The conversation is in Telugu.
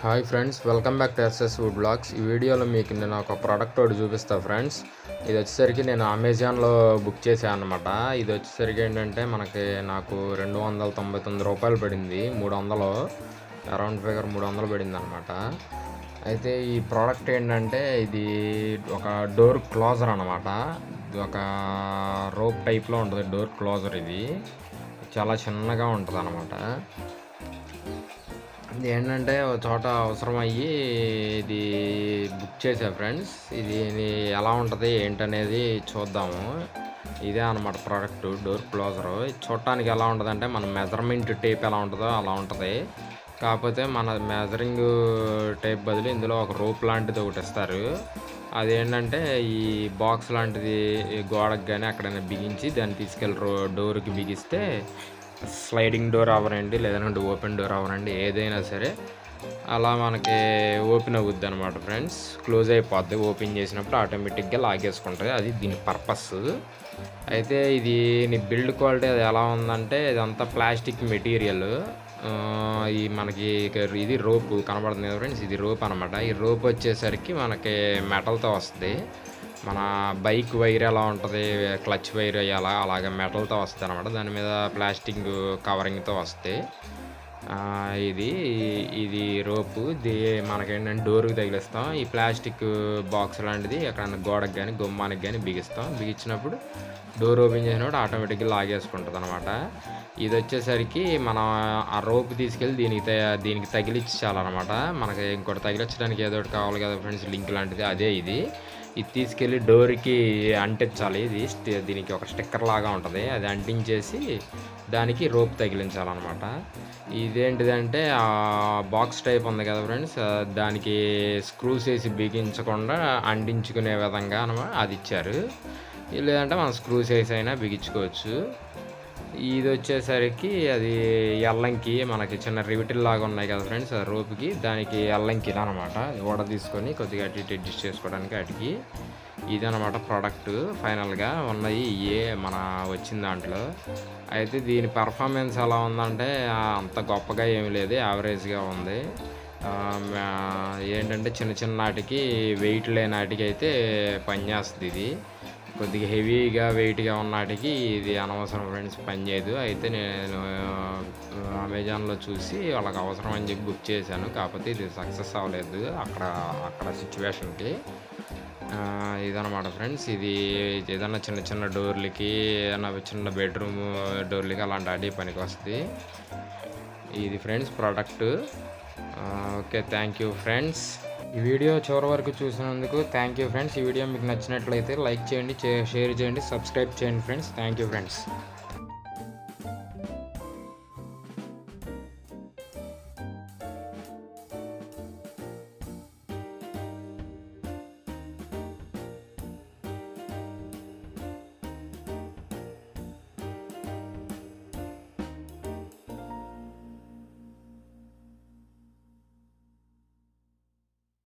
hi friends welcome back to SS wood blogs ఈ వీడియోలో మీకు నేను ఒక ప్రోడక్ట్ ఒకటి చూపిస్తా ఫ్రెండ్స్ ఇది వచ్చేసరికి నేను అమెజాన్లో బుక్ చేశాను అనమాట ఇది వచ్చేసరికి ఏంటంటే మనకి నాకు రెండు వందల తొంభై తొమ్మిది రూపాయలు పడింది మూడు వందలు అరౌండ్ ఫిగర్ మూడు వందలు పడింది అనమాట అయితే ఈ ప్రోడక్ట్ ఏంటంటే ఇది ఒక డోర్ క్లోజర్ అనమాట ఇది ఒక రోప్ టైప్లో ఉంటుంది డోర్ క్లోజర్ ఇది చాలా చిన్నగా ఉంటుంది అనమాట ఇది ఏంటంటే ఒక చోట అవసరం అయ్యి ఇది బుక్ చేసా ఫ్రెండ్స్ ఇది ఎలా ఉంటుంది ఏంటనేది చూద్దాము ఇదే అనమాట ప్రోడక్ట్ డోర్ క్లోజర్ చూడటానికి ఎలా ఉంటుంది అంటే మన మెజర్మెంట్ టేప్ ఎలా ఉంటుందో అలా ఉంటుంది కాకపోతే మన మెజరింగ్ టేప్ బదులు ఇందులో ఒక రోప్ లాంటిది ఒకటి ఇస్తారు అదేంటంటే ఈ బాక్స్ లాంటిది ఈ గోడకు కానీ అక్కడైనా బిగించి దాన్ని తీసుకెళ్ళి రో డోర్కి బిగిస్తే స్లైడింగ్ డోర్ అవనండి లేదంటే ఓపెన్ డోర్ అవనండి ఏదైనా సరే అలా మనకి ఓపెన్ అవుద్ది అనమాట ఫ్రెండ్స్ క్లోజ్ అయిపోద్ది ఓపెన్ చేసినప్పుడు ఆటోమేటిక్గా లాగేసుకుంటుంది అది దీని పర్పస్ అయితే ఇది నీ బిల్డ్ క్వాలిటీ అది ఎలా ఉందంటే ఇదంతా ప్లాస్టిక్ మెటీరియల్ ఈ మనకి ఇది రోప్ కనబడుతుంది కదా ఫ్రెండ్స్ ఇది రోప్ అనమాట ఈ రోప్ వచ్చేసరికి మనకి మెటల్తో వస్తుంది మన బైక్ వైర్ ఎలా ఉంటుంది క్లచ్ వైర్ ఎలా అలాగే మెటల్తో వస్తుంది అనమాట దాని మీద ప్లాస్టిక్ కవరింగ్తో వస్తాయి ఆ, ఇది ఇది రోపు ఇది మనకేంటంటే డోర్కి తగిలిస్తాం ఈ ప్లాస్టిక్ బాక్స్ లాంటిది ఎక్కడైనా గోడకు కానీ గుమ్మానికి కానీ బిగిస్తాం బిగించినప్పుడు డోర్ ఓపెన్ చేసినప్పుడు ఆటోమేటిక్గా లాగేసుకుంటుంది అనమాట ఇది వచ్చేసరికి మనం ఆ రోప్ తీసుకెళ్ళి దీనికి త- దీనికి తగిలించాలన్నమాట మనకి ఇంకోటి తగిలించడానికి ఏదో ఒకటి కావాలి కదా ఫ్రెండ్స్ లింక్ లాంటిది అదే ఇది ఇది తీసుకెళ్ళి డోర్కి అంటించాలి ఇది స్టి- దీనికి ఒక స్టిక్కర్ లాగా ఉంటుంది అది అంటించేసి దానికి రోప్ తగిలించాలన్నమాట ఇదేంటిదంటే ఆ బాక్స్ టైప్ ఉంది కదా ఫ్రెండ్స్ ఆ దానికి స్క్రూస్ వేసి బిగించకుండా అంటించుకునే విధంగా అనమాట అది ఇచ్చారు లేదంటే మనం స్క్రూస్ వేసి అయినా బిగించుకోవచ్చు ఇది వచ్చేసరికి అది ఎల్లంకి మనకి చిన్న రివిటిల్ లాగా ఉన్నాయి కదా ఫ్రెండ్స్ ఆ రోపుకి దానికి ఎల్లంకి అనమాట ఓడ తీసుకొని కొద్దిగా అటు ఇటు అడ్జస్ట్ చేసుకోవడానికి అటుకి ఇదనమాట ప్రోడక్ట్ ఫైనల్గా ఉన్నాయి ఇయే మన వచ్చిన దాంట్లో అయితే దీని పర్ఫార్మెన్స్ ఎలా ఉందంటే ఆ, అంత గొప్పగా ఏమీ లేదు యావరేజ్గా ఉంది ఆ, మా- ఏంటంటే చిన్న చిన్న నాటికి వెయిట్ లేని నాటికి అయితే పనిచేస్తుంది ఇది కొద్దిగా హెవీగా వెయిట్గా ఉన్నటికి ఇది అనవసరం ఫ్రెండ్స్ పనిచేయదు అయితే నేను ఆ, అమెజాన్లో చూసి వాళ్ళకి అవసరం అని చెప్పి బుక్ చేశాను కాకపోతే ఇది సక్సెస్ అవ్వలేదు అక్కడ అక్కడ సిచ్యువేషన్కి ఇదనమాట ఫ్రెండ్స్ ఇది ఏదన్నా చిన్న చిన్న డోర్లకి ఏదైనా చిన్న బెడ్రూమ్ డోర్లకి అలాంటి వాటి పనికి వస్తుంది ఇది friends product okay thank you friends ఈ వీడియో చివరి వరకు చూసినందుకు థ్యాంక్ యూ ఫ్రెండ్స్ ఈ వీడియో మీకు నచ్చినట్లయితే లైక్ చేయండి చే- షేర్ చేయండి సబ్స్క్రైబ్ చేయండి ఫ్రెండ్స్ థ్యాంక్ యూ ఫ్రెండ్స్